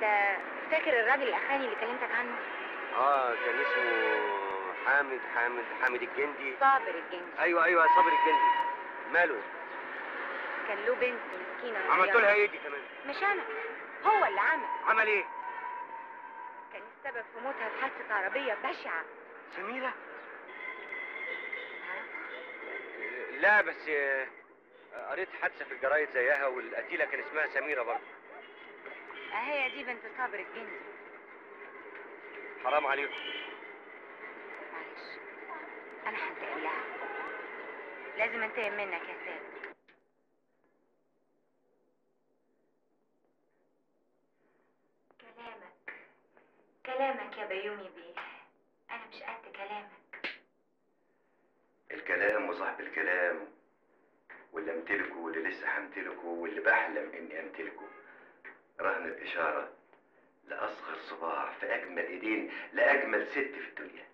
انت فاكر الراجل الاخراني اللي كلمتك عنه اه كان اسمه حامد حامد حامد الجندي صابر الجندي ايوه ايوه صابر الجندي ماله كان له بنت مسكينه عملت صغيرة. لها ايه دي كمان مش انا هو اللي عمل عمل ايه كان السبب في موتها في حادثه عربيه بشعه سميرة لا بس آه، قريت حادثة في الجرايد زيها والقتيلة كان اسمها سميرة برضه هي دي بنت صابر الجندي حرام عليكم معلش انا هنتقم لها لازم انتقم منك يا سيد كلامك كلامك يا بيومي بيه انا مش قد كلامك الكلام وصاحب الكلام واللي امتلكه واللي لسه همتلكه واللي بحلم اني امتلكه رهن الاشاره لاصغر صباع في اجمل ايدين لاجمل ست في الدنيا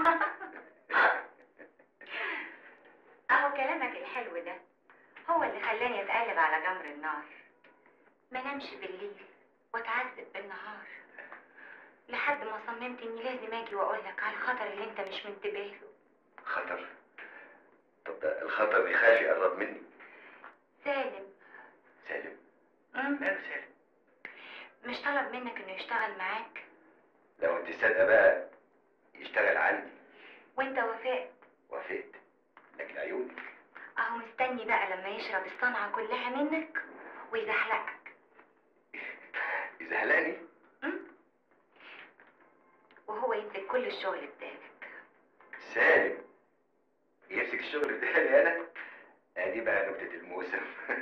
اهو كلامك الحلو ده هو اللي خلاني اتقلب على جمر النار ما نمش بالليل واتعذب بالنهار لحد ما صممت اني لازم اجي واقول لك على الخطر اللي انت مش منتبه له خطر طب ده الخطر يخاف يقرب مني سالم سالم مم. ماله سالم مش طلب منك انه يشتغل معاك لو انت صادقه بقى يشتغل عندي وانت وافقت وافقت لكن عيونك اهو مستني بقى لما يشرب الصنعة كلها منك ويزحلقك يزهلقني مم. وهو يمسك كل الشغل بتاعك سالم يمسك الشغل بتاعي انا ادي بقى نكته الموسم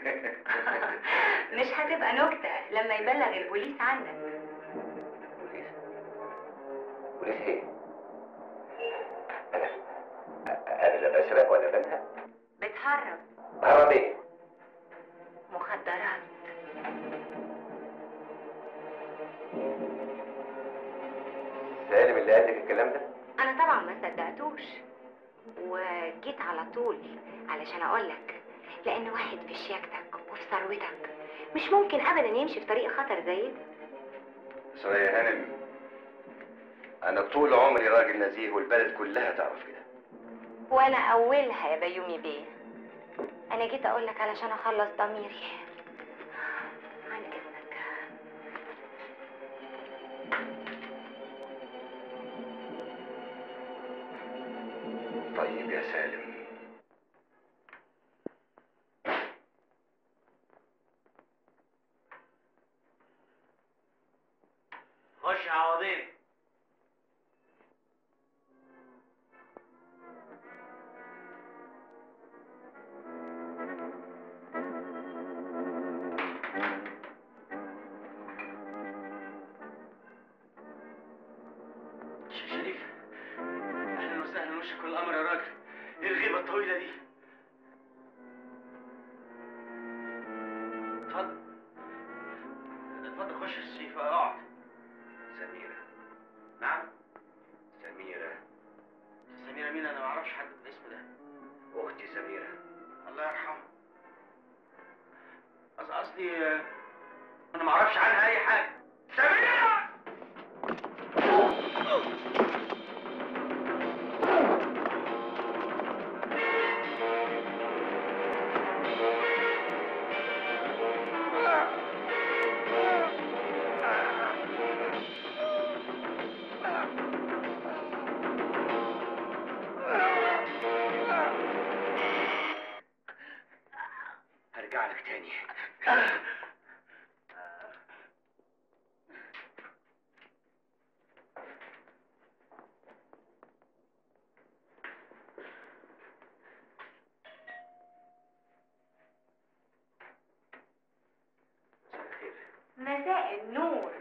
مش هتبقى نكتة لما يبلغ البوليس عنك بوليس بوليس ايه؟ انا انا لا بسرق ولا بنهب بتهرب بهرب ايه؟ مخدرات سالم اللي قال لك الكلام ده؟ انا طبعا ما صدقتوش وجيت على طول علشان اقول لك لان واحد في شياكتك وفي ثروتك مش ممكن ابدا يمشي في طريق خطر زي ده سوريا هانم انا طول عمري راجل نزيه والبلد كلها تعرف كده وانا اولها يا بيومي بيه انا جيت اقول لك علشان اخلص ضميري عن اذنك طيب يا سالم خش عوضين شريف اهلا وسهلا وشك الامر يا راجل ايه الغيبه الطويله دي اتفضل اتفضل خش يا شريف اقعد سميرة نعم سميرة سميرة مين انا ما اعرفش حد بالاسم ده اختي سميرة الله يرحمه قص- قصدي آه، انا ما اعرفش عنها اي حاجه سميرة هرجع لك تاني مساء النور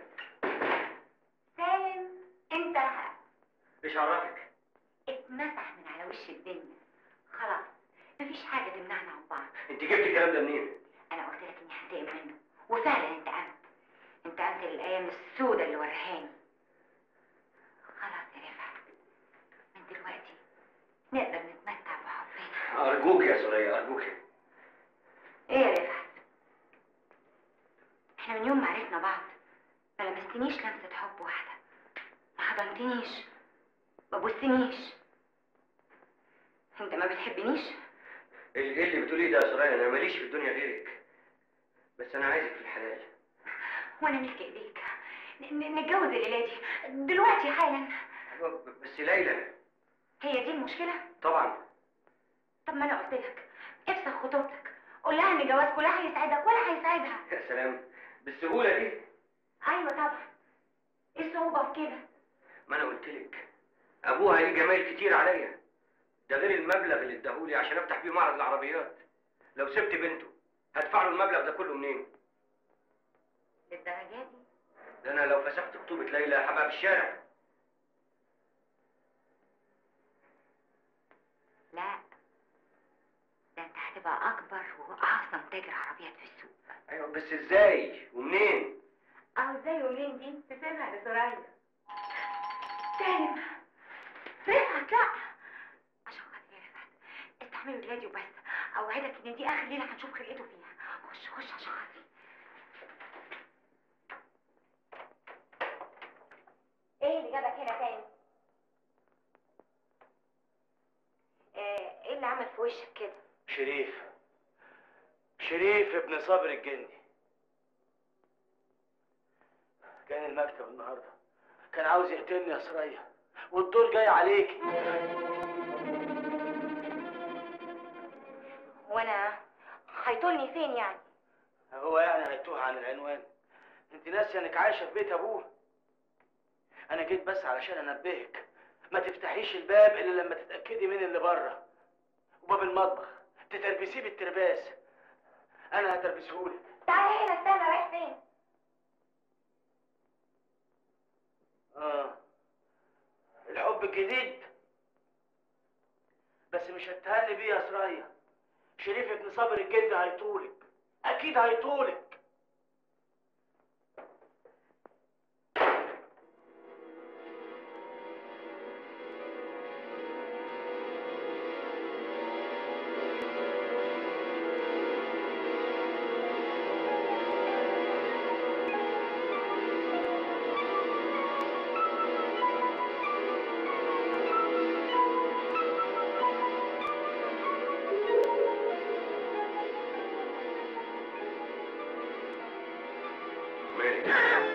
سالم انتهى ايش عرفك؟ اتمسح من على وش الدنيا خلاص مفيش حاجة تمنعنا عن بعض انت جبت الكلام ده منين؟ انا قلت لك اني هنتقم منه وفعلا انتقمت انتقمت للايام السوداء اللي ورهاني خلاص يا رفعت من دلوقتي نقدر نتمتع بحبنا ارجوك يا سوريا ارجوك ايه يا رفعت احنا من يوم ما عرفنا بعض ما لمستنيش لمسة حب واحدة ما حضنتنيش ما بوستنيش انت ما بتحبنيش ايه إيه اللي بتقوليه ده يا سرايا انا ماليش في الدنيا غيرك بس انا عايزك في الحلال وانا ملك ايديك ن- ن- نتجوز الليله دي دلوقتي حالا أيوة، ب- بس ليلى هي دي المشكله طبعا طب ما انا قلت لك افسخ خطوبتك قول لها ان جوازكوا لا هيسعدك ولا هيسعدها يا سلام بالسهوله دي ايوه طبعا ايه الصعوبه في كده ما انا قلت لك ابوها ليه جمايل كتير عليا ده غير المبلغ اللي اداهولي عشان افتح بيه معرض العربيات لو سبت بنته هدفع له المبلغ ده كله منين للدرجه دي ده انا لو فسخت خطوبه ليلى هبقى في الشارع لا ده انت هتبقى اكبر واعظم تاجر عربيات في السوق ايوه بس ازاي ومنين اهو ازاي ومنين دي تسيبها لسرايا سالم رفعت لا عشان خاطر يا رفعت استحملوا ولادي وبس اوعدك ان دي اخر ليله هنشوف خلقته فيها خش خش عشان خاطري ايه اللي جابك هنا تاني آه، ايه اللي عمل في وشك كده شريف شريف ابن صابر الجندي كان المكتب النهارده كان عاوز يقتلني يا سرية والدور جاي عليك وانا هيطولني فين يعني هو يعني هيتوه عن العنوان انت ناسيه انك عايشه في بيت ابوه انا جيت بس علشان انبهك ما تفتحيش الباب الا لما تتاكدي من اللي بره وباب المطبخ تتربسيه بالترباس انا هتربسهولك تعالى هنا استنى رايح فين اه الحب الجديد بس مش هتهني بيه يا سرايا شريف ابن صابر الجد هيطولك اكيد هيطولك مالك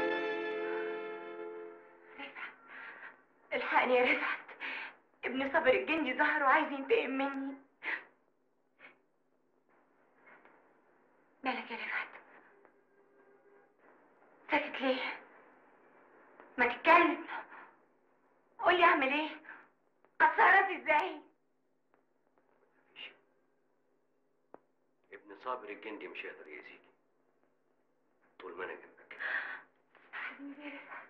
الحقني يا رفعت ابن صابر الجندي ظهر وعايز ينتقم مني مالك يا رفعت ساكت ليه ما تتكلم قولي اعمل ايه اتصرف ازاي ابن صابر الجندي مش هيقدر يأذيكي طول ما انا جنبك حبيبي يا رفعت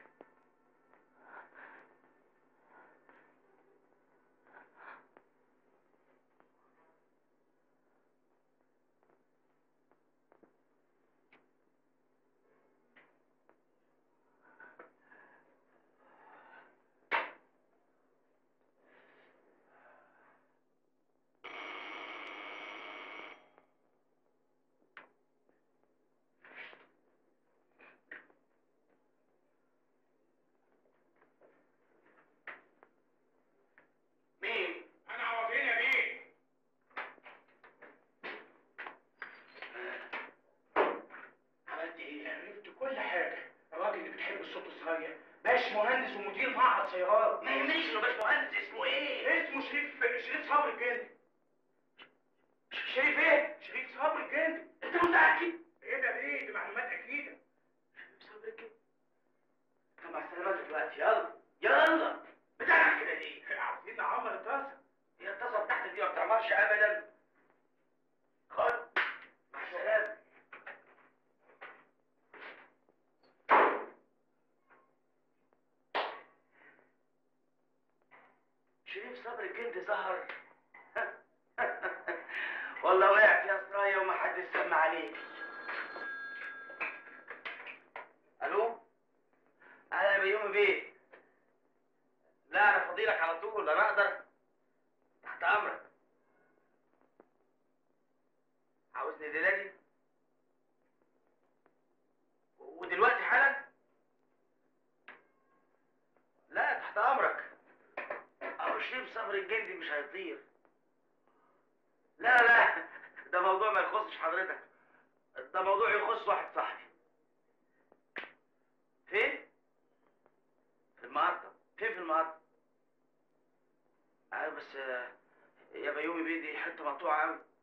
مين انا عوضين يا بيه عملت ايه عرفت كل حاجه الراجل اللي بتحب الصوت الصغير باش مهندس ومدير معهد سيارات ما يهمنيش انه باش مهندس اسمه ايه اسمه شريف شريف صبري الجندي شريف ايه شريف صبري الجندي انت متاكد ايه ده بيه دي معلومات اكيده شريف صبري كده طب مع السلامه دلوقتي يلا يلا بتعمل كده ليه عاوزين نعمر الطاسه هي التصل تحت دي ما بتعمرش ابدا خد مع السلامه شريف صبري الجندي ظهر والله وقعت يا سرايا وما حد سمع عليك الو انا بيومي بيه لا انا فضيلك على طول انا اقدر تحت امرك عاوزني دلوقتي ودلوقتي حالا صبر الجندي مش هيطير لا لا ده موضوع ما يخصش حضرتك ده موضوع يخص واحد صاحبي فين؟ في المقطم فين في المقطم؟ ايوه بس آه، يا بيومي بيه دي حته مقطوعه قوي